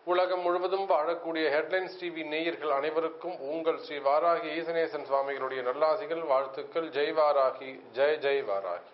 உலகம் முழுவதும் வாழக்கூடிய ஹெட்லைன்ஸ் டிவி நேயர்கள் அனைவருக்கும் உங்கள் ஸ்ரீ வாராகி ஈசனேசன் சுவாமிகளுடைய நல்லாசிகள் வாழ்த்துக்கள் ஜெய் வாராகி ஜெய் ஜெய் வாராகி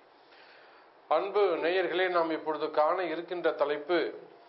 அன்பு நேயர்களே நாம் இப்பொழுது காண இருக்கின்ற தலைப்பு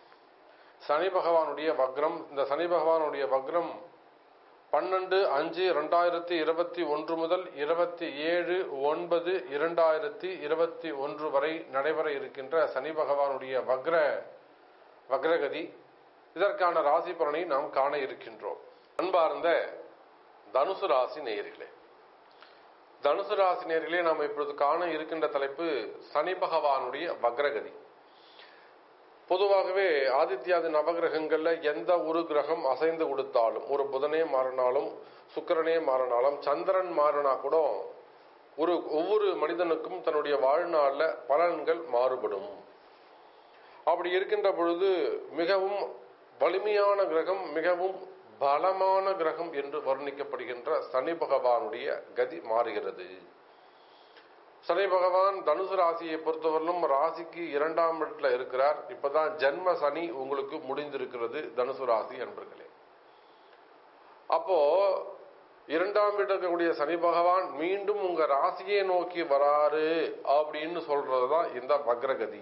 சனி பகவானுடைய வக்ரம் இந்த சனி பகவானுடைய வக்ரம் பன்னெண்டு அஞ்சு இரண்டாயிரத்தி இருபத்தி ஒன்று முதல் இருபத்தி ஏழு ஒன்பது இரண்டாயிரத்தி இருபத்தி ஒன்று வரை நடைபெற இருக்கின்ற சனி பகவானுடைய வக்ர வக்ரகதி இதற்கான ராசி பலனை நாம் காண இருக்கின்றோம் அன்பார்ந்த தனுசு ராசி நேயர்களே தனுசு ராசி நேயர்களே நாம் இப்பொழுது காண இருக்கின்ற தலைப்பு சனி பகவானுடைய வக்ரகதி பொதுவாகவே ஆதித்யாதி நவகிரகங்கள்ல எந்த ஒரு கிரகம் அசைந்து கொடுத்தாலும் ஒரு புதனே மாறினாலும் சுக்கிரனே மாறினாலும் சந்திரன் மாறினா கூட ஒரு ஒவ்வொரு மனிதனுக்கும் தன்னுடைய வாழ்நாள்ல பலன்கள் மாறுபடும் அப்படி இருக்கின்ற பொழுது மிகவும் வலிமையான கிரகம் மிகவும் பலமான கிரகம் என்று வர்ணிக்கப்படுகின்ற சனி பகவானுடைய கதி மாறுகிறது சனி பகவான் தனுசு ராசியை பொறுத்தவரையிலும் ராசிக்கு இரண்டாம் இடத்துல இருக்கிறார் இப்பதான் ஜென்ம சனி உங்களுக்கு முடிந்திருக்கிறது தனுசு ராசி என்பர்களே அப்போ இரண்டாம் வீட்டில் இருக்கக்கூடிய சனி பகவான் மீண்டும் உங்க ராசியை நோக்கி வராரு அப்படின்னு சொல்றதுதான் இந்த வக்ரகதி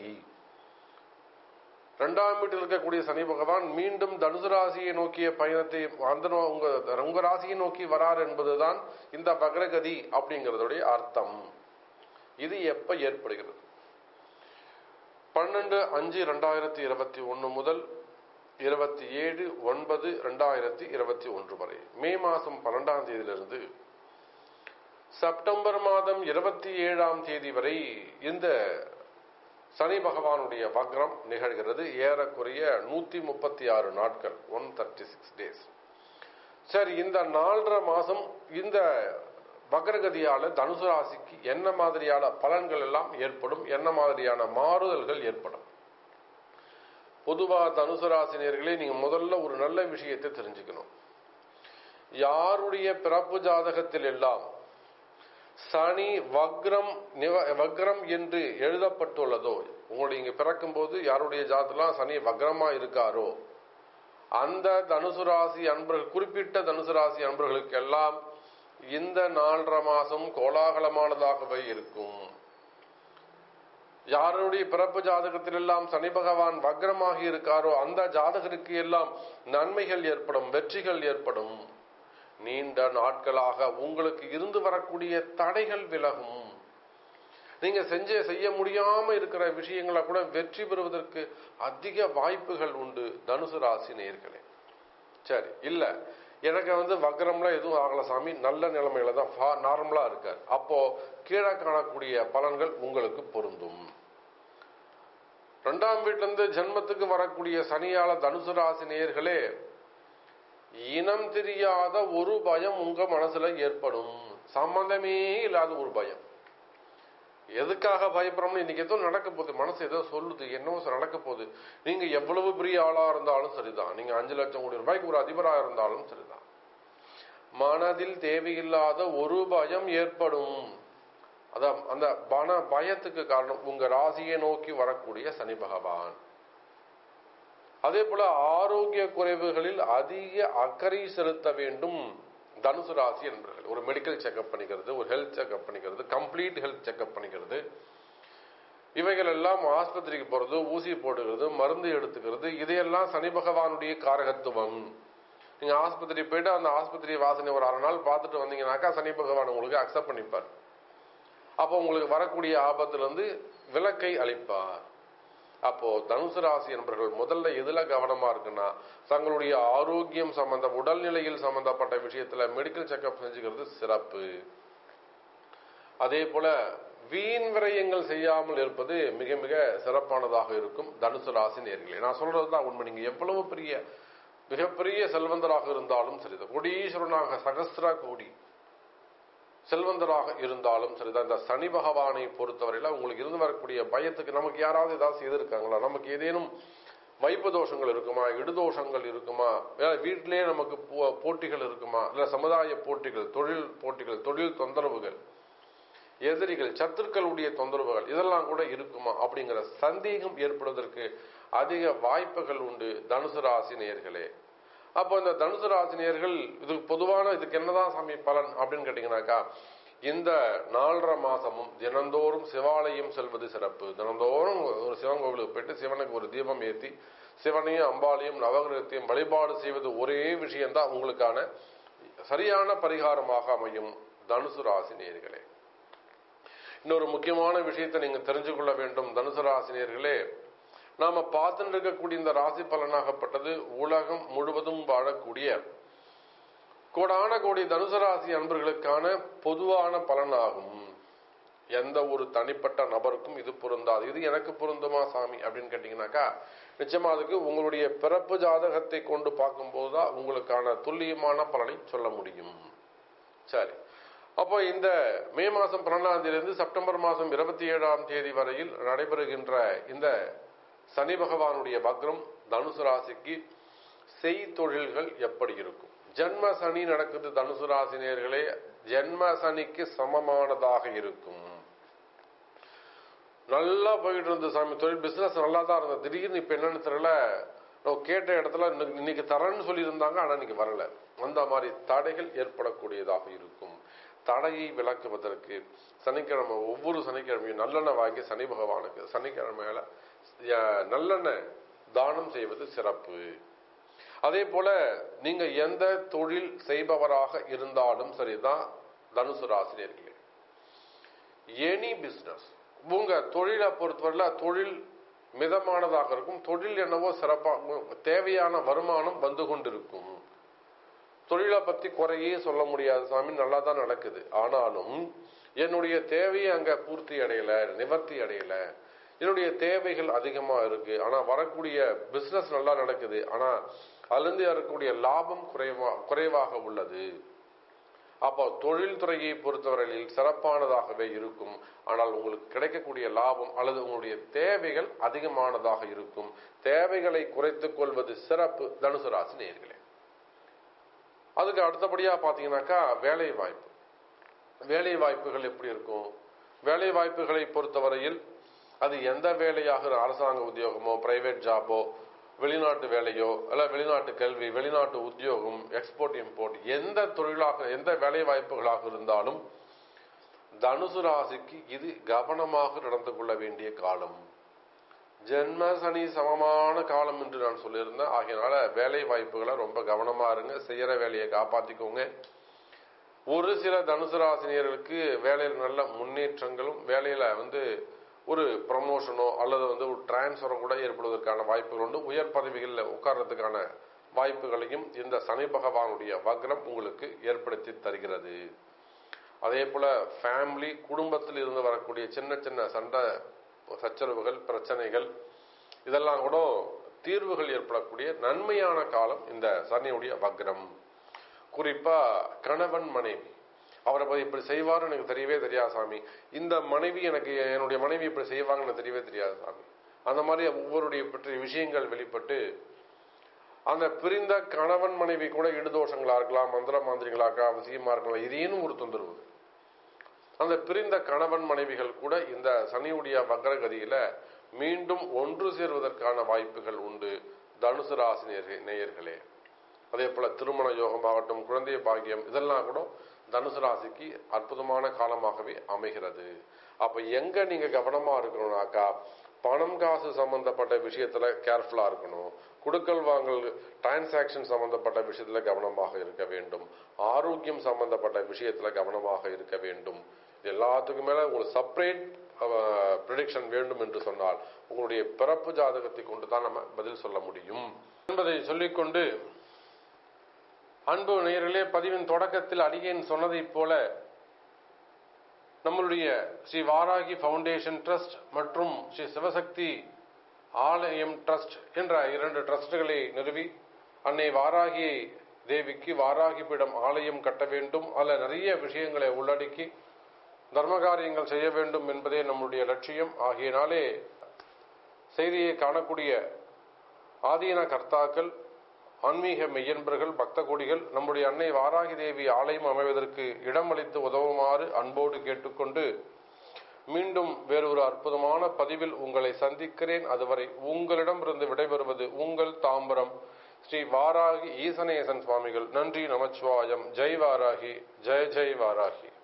இரண்டாம் வீட்டில் இருக்கக்கூடிய சனி பகவான் மீண்டும் தனுசு ராசியை நோக்கிய பயணத்தை அந்த உங்க உங்க ராசியை நோக்கி வரார் என்பதுதான் இந்த வக்ரகதி அப்படிங்கறதுடைய அர்த்தம் இது எப்ப ஏற்படுகிறது பன்னெண்டு அஞ்சு ரெண்டாயிரத்தி இருபத்தி ஒன்னு முதல் இருபத்தி ஏழு ஒன்பது ரெண்டாயிரத்தி இருபத்தி ஒன்று வரை மே மாசம் பன்னெண்டாம் தேதியிலிருந்து செப்டம்பர் மாதம் இருபத்தி ஏழாம் தேதி வரை இந்த சனி பகவானுடைய வக்ரம் நிகழ்கிறது ஏறக்குறைய நூத்தி முப்பத்தி ஆறு நாட்கள் ஒன் தேர்ட்டி சிக்ஸ் டேஸ் சரி இந்த நாலரை மாசம் இந்த வக்ரகதியால தனுசு ராசிக்கு என்ன மாதிரியான பலன்கள் எல்லாம் ஏற்படும் என்ன மாதிரியான மாறுதல்கள் ஏற்படும் பொதுவா தனுசு ராசினியர்களே நீங்க முதல்ல ஒரு நல்ல விஷயத்தை தெரிஞ்சுக்கணும் யாருடைய பிறப்பு ஜாதகத்தில் எல்லாம் சனி வக்ரம் வக்ரம் என்று எழுதப்பட்டுள்ளதோ உங்களுடைய இங்க பிறக்கும் போது யாருடைய ஜாதெல்லாம் சனி வக்ரமா இருக்காரோ அந்த தனுசு ராசி அன்பர்கள் குறிப்பிட்ட தனுசு ராசி அன்பர்களுக்கு எல்லாம் இந்த நாலரை மாசம் கோலாகலமானதாகவே இருக்கும் யாருடைய பிறப்பு ஜாதகத்தில் எல்லாம் சனி பகவான் வக்ரமாக இருக்காரோ அந்த ஜாதகருக்கு எல்லாம் நன்மைகள் ஏற்படும் வெற்றிகள் ஏற்படும் நீண்ட நாட்களாக உங்களுக்கு இருந்து வரக்கூடிய தடைகள் விலகும் நீங்க செஞ்ச செய்ய முடியாம இருக்கிற விஷயங்களை கூட வெற்றி பெறுவதற்கு அதிக வாய்ப்புகள் உண்டு தனுசு ராசி நேர்களே சரி இல்ல எனக்கு வந்து வக்ரம்லாம் எதுவும் ஆகல சாமி நல்ல நிலைமையில தான் நார்மலா இருக்கார் அப்போ கீழே காணக்கூடிய பலன்கள் உங்களுக்கு பொருந்தும் ரெண்டாம் வீட்டுல இருந்து ஜென்மத்துக்கு வரக்கூடிய சனியால தனுசு ராசி நேயர்களே இனம் தெரியாத ஒரு பயம் உங்க மனசுல ஏற்படும் சம்பந்தமே இல்லாத ஒரு பயம் எதுக்காக பயப்படுறோம்னு இன்னைக்கு ஏதோ நடக்க போகுது மனசு ஏதோ சொல்லுது என்னவோ நடக்க போகுது நீங்க எவ்வளவு பெரிய ஆளா இருந்தாலும் சரிதான் நீங்க அஞ்சு லட்சம் கோடி ரூபாய்க்கு ஒரு அதிபராக இருந்தாலும் சரிதான் மனதில் தேவையில்லாத ஒரு பயம் ஏற்படும் அதான் அந்த பண பயத்துக்கு காரணம் உங்க ராசியை நோக்கி வரக்கூடிய சனி பகவான் அதே போல ஆரோக்கிய குறைவுகளில் அதிக அக்கறை செலுத்த வேண்டும் தனுசு ராசி என்பர்கள் ஒரு மெடிக்கல் செக்அப் பண்ணிக்கிறது ஒரு ஹெல்த் செக்அப் பண்ணிக்கிறது கம்ப்ளீட் ஹெல்த் செக்அப் பண்ணிக்கிறது இவைகள் எல்லாம் ஆஸ்பத்திரிக்கு போறது ஊசி போடுகிறது மருந்து எடுத்துக்கிறது இதையெல்லாம் சனி பகவானுடைய காரகத்துவம் நீங்க ஆஸ்பத்திரி போயிட்டு அந்த ஆஸ்பத்திரி வாசனை ஒரு அரை நாள் பார்த்துட்டு வந்தீங்கன்னாக்கா சனி பகவான் உங்களுக்கு அக்செப்ட் பண்ணிப்பார் அப்போ உங்களுக்கு வரக்கூடிய ஆபத்திலிருந்து விலக்கை அளிப்பார் அப்போ தனுசு ராசி என்பவர்கள் முதல்ல எதுல கவனமா இருக்குன்னா தங்களுடைய ஆரோக்கியம் சம்பந்த உடல்நிலையில் சம்பந்தப்பட்ட விஷயத்துல மெடிக்கல் செக்அப் செஞ்சுக்கிறது சிறப்பு அதே போல வீண் விரயங்கள் செய்யாமல் இருப்பது மிக மிக சிறப்பானதாக இருக்கும் தனுசு ராசி நேர்களே நான் சொல்றதுதான் உண்மை நீங்க எவ்வளவு பெரிய மிகப்பெரிய செல்வந்தராக இருந்தாலும் சரிதான் கோடீஸ்வரனாக சகசிரா கோடி செல்வந்தராக இருந்தாலும் சரிதான் இந்த சனி பகவானை பொறுத்தவரையில உங்களுக்கு இருந்து வரக்கூடிய பயத்துக்கு நமக்கு யாராவது ஏதாவது செய்திருக்காங்களா நமக்கு ஏதேனும் வைப்பு தோஷங்கள் இருக்குமா இடுதோஷங்கள் இருக்குமா வீட்டிலேயே நமக்கு போட்டிகள் இருக்குமா இல்ல சமுதாய போட்டிகள் தொழில் போட்டிகள் தொழில் தொந்தரவுகள் எதிரிகள் சத்துருக்களுடைய தொந்தரவுகள் இதெல்லாம் கூட இருக்குமா அப்படிங்கிற சந்தேகம் ஏற்படுவதற்கு அதிக வாய்ப்புகள் உண்டு தனுசு ராசி நேயர்களே அப்போ இந்த தனுசு ராசி நேயர்கள் இதுக்கு பொதுவான இதுக்கு என்னதான் சாமி பலன் அப்படின்னு கேட்டீங்கன்னாக்கா இந்த நாலரை மாசமும் தினந்தோறும் சிவாலயம் செல்வது சிறப்பு தினந்தோறும் ஒரு சிவன் கோவிலுக்கு போயிட்டு சிவனுக்கு ஒரு தீபம் ஏற்றி சிவனையும் அம்பாளையும் நவகிரகத்தையும் வழிபாடு செய்வது ஒரே விஷயம்தான் உங்களுக்கான சரியான பரிகாரமாக அமையும் தனுசு ராசி நேயர்களே இன்னொரு முக்கியமான விஷயத்தை நீங்க தெரிஞ்சு கொள்ள வேண்டும் தனுசு ராசினியர்களே நாம பார்த்துட்டு இருக்கக்கூடிய இந்த ராசி பலனாகப்பட்டது உலகம் முழுவதும் வாழக்கூடிய கோடான கோடி தனுசு ராசி அன்பர்களுக்கான பொதுவான பலனாகும் எந்த ஒரு தனிப்பட்ட நபருக்கும் இது பொருந்தாது இது எனக்கு பொருந்துமா சாமி அப்படின்னு கேட்டீங்கன்னாக்கா நிச்சயமா அதுக்கு உங்களுடைய பிறப்பு ஜாதகத்தை கொண்டு பார்க்கும்போது தான் உங்களுக்கான துல்லியமான பலனை சொல்ல முடியும் சரி அப்போ இந்த மே மாதம் பன்னெண்டாம் தேதியிலிருந்து செப்டம்பர் மாதம் இருபத்தி ஏழாம் தேதி வரையில் நடைபெறுகின்ற இந்த சனி பகவானுடைய வக்ரம் தனுசு ராசிக்கு செய் தொழில்கள் எப்படி இருக்கும் ஜென்ம சனி நடக்குது தனுசு ராசினியர்களே ஜென்ம சனிக்கு சமமானதாக இருக்கும் நல்லா போயிட்டு இருந்தது சாமி தொழில் பிசினஸ் நல்லா தான் இருந்தது திடீர்னு இப்ப என்னன்னு தெரியல நம்ம கேட்ட இடத்துல இன்னைக்கு- இன்னைக்கு தரேன்னு சொல்லியிருந்தாங்க ஆனா இன்னைக்கு வரல அந்த மாதிரி தடைகள் ஏற்படக்கூடியதாக இருக்கும் தடையை விளக்குவதற்கு சனிக்கிழமை ஒவ்வொரு சனிக்கிழமையும் நல்லெண்ணெய் வாங்கி சனி பகவானுக்கு சனிக்கிழமையில அஹ், நல்லெண்ணெய் தானம் செய்வது சிறப்பு அதே போல நீங்க எந்த தொழில் செய்பவராக இருந்தாலும் சரிதான் தனுசு ராசினியர்களே எனி பிசினஸ் உங்க தொழிலை பொறுத்தவரையில தொழில் மிதமானதாக இருக்கும் தொழில் என்னவோ சிறப்பாக தேவையான வருமானம் வந்து கொண்டிருக்கும் தொழிலை பத்தி குறையே சொல்ல முடியாது சாமி நல்லா தான் நடக்குது ஆனாலும் என்னுடைய தேவையை அங்க பூர்த்தி அடையல நிவர்த்தி அடையல என்னுடைய தேவைகள் அதிகமா இருக்கு ஆனா வரக்கூடிய பிசினஸ் நல்லா நடக்குது ஆனா அதுல இருந்து வரக்கூடிய லாபம் குறைவா குறைவாக உள்ளது அப்போ தொழில்துறையை பொறுத்தவரையில் சிறப்பானதாகவே இருக்கும் ஆனால் உங்களுக்கு கிடைக்கக்கூடிய லாபம் அல்லது உங்களுடைய தேவைகள் அதிகமானதாக இருக்கும் தேவைகளை குறைத்துக் கொள்வது சிறப்பு தனுசு ராசி நேயர்களே அதுக்கு அடுத்தபடியா பாத்தீங்கன்னாக்கா வேலை வாய்ப்பு வேலை வாய்ப்புகள் எப்படி இருக்கும் வேலை வாய்ப்புகளை பொறுத்தவரையில் அது எந்த வேலையாக அரசாங்க உத்தியோகமோ பிரைவேட் ஜாபோ வெளிநாட்டு வேலையோ அல்ல வெளிநாட்டு கல்வி வெளிநாட்டு உத்தியோகம் எக்ஸ்போர்ட் இம்போர்ட் எந்த தொழிலாக எந்த வேலை வாய்ப்புகளாக இருந்தாலும் தனுசு ராசிக்கு இது கவனமாக நடந்து கொள்ள வேண்டிய காலம் ஜென்ம சனி சமமான காலம் என்று நான் சொல்லியிருந்தேன் ஆகையினால வேலை வாய்ப்புகளை ரொம்ப கவனமா இருங்க செய்யற வேலையை காப்பாத்திக்கோங்க ஒரு சில தனுசு ராசினியர்களுக்கு வேலையில் நல்ல முன்னேற்றங்களும் வேலையில வந்து ஒரு ப்ரமோஷனோ அல்லது வந்து ஒரு டிரான்ஸ்ஃபரோ கூட ஏற்படுவதற்கான வாய்ப்புகள் உண்டு உயர் பதவிகளில் உட்கார்றதுக்கான வாய்ப்புகளையும் இந்த சனி பகவானுடைய வக்ரம் உங்களுக்கு ஏற்படுத்தி தருகிறது அதே போல ஃபேமிலி குடும்பத்தில் இருந்து வரக்கூடிய சின்ன சின்ன சண்டை சச்சரவுகள் பிரச்சனைகள் இதெல்லாம் கூட தீர்வுகள் ஏற்படக்கூடிய நன்மையான காலம் இந்த சனியுடைய வக்ரம் குறிப்பா கணவன் மனைவி அவரை போய் இப்படி செய்வாருன்னு எனக்கு தெரியவே தெரியாது சாமி இந்த மனைவி எனக்கு என்னுடைய மனைவி இப்படி செய்வாங்கன்னு எனக்கு தெரியவே தெரியாது சாமி அந்த மாதிரி ஒவ்வொருடைய பற்றிய விஷயங்கள் வெளிப்பட்டு அந்த பிரிந்த கணவன் மனைவி கூட இடுதோஷங்களா இருக்கலாம் மந்திர மாந்திரிகளா இருக்கலாம் அவசியமா இருக்கலாம் இதேனும் ஒரு தொந்தரவு அந்த பிரிந்த கணவன் மனைவிகள் கூட இந்த சனியுடைய வக்ரகதியில மீண்டும் ஒன்று சேர்வதற்கான வாய்ப்புகள் உண்டு தனுசு ராசி நேயர்களே- நேயர்களே அதே போல திருமண யோகமாகட்டும் குழந்தை பாக்கியம் இதெல்லாம் கூட தனுசு ராசிக்கு அற்புதமான காலமாகவே அமைகிறது அப்ப எங்க நீங்க கவனமா இருக்கணும்னாக்கா பணம் காசு சம்பந்தப்பட்ட விஷயத்துல கேர்ஃபுல்லா இருக்கணும் குடுக்கல் வாங்கல் டிரான்சாக்ஷன் சம்பந்தப்பட்ட விஷயத்துல கவனமாக இருக்க வேண்டும் ஆரோக்கியம் சம்பந்தப்பட்ட விஷயத்துல கவனமாக இருக்க வேண்டும் இது எல்லாத்துக்கும் மேல உங்களுக்கு செப்பரேட் ப்ரிடிக்ஷன் வேண்டும் என்று சொன்னால் உங்களுடைய பிறப்பு ஜாதகத்தை கொண்டு தான் நம்ம பதில் சொல்ல முடியும் என்பதை சொல்லிக்கொண்டு அன்பு நேயர்களே பதிவின் தொடக்கத்தில் அடியேன் சொன்னதைப் போல நம்மளுடைய ஸ்ரீ வாராகி ஃபவுண்டேஷன் ட்ரஸ்ட் மற்றும் ஸ்ரீ சிவசக்தி ஆலயம் ட்ரஸ்ட் என்ற இரண்டு ட்ரஸ்டுகளை நிறுவி அன்னை வாராகி தேவிக்கு வாராகி பீடம் ஆலயம் கட்ட வேண்டும் அதில் நிறைய விஷயங்களை உள்ளடக்கி தர்ம காரியங்கள் செய்ய வேண்டும் என்பதே நம்முடைய லட்சியம் ஆகியனாலே செய்தியை காணக்கூடிய ஆதீன கர்த்தாக்கள் ஆன்மீக மெய்யன்பர்கள் பக்த கொடிகள் நம்முடைய அன்னை வாராகி தேவி ஆலயம் அமைவதற்கு இடமளித்து உதவுமாறு அன்போடு கேட்டுக்கொண்டு மீண்டும் வேறொரு அற்புதமான பதிவில் உங்களை சந்திக்கிறேன் அதுவரை உங்களிடமிருந்து விடைபெறுவது உங்கள் தாம்பரம் ஸ்ரீ வாராகி ஈசனேசன் சுவாமிகள் நன்றி நமச்சிவாயம் ஜெய் வாராகி ஜெய ஜெய் வாராகி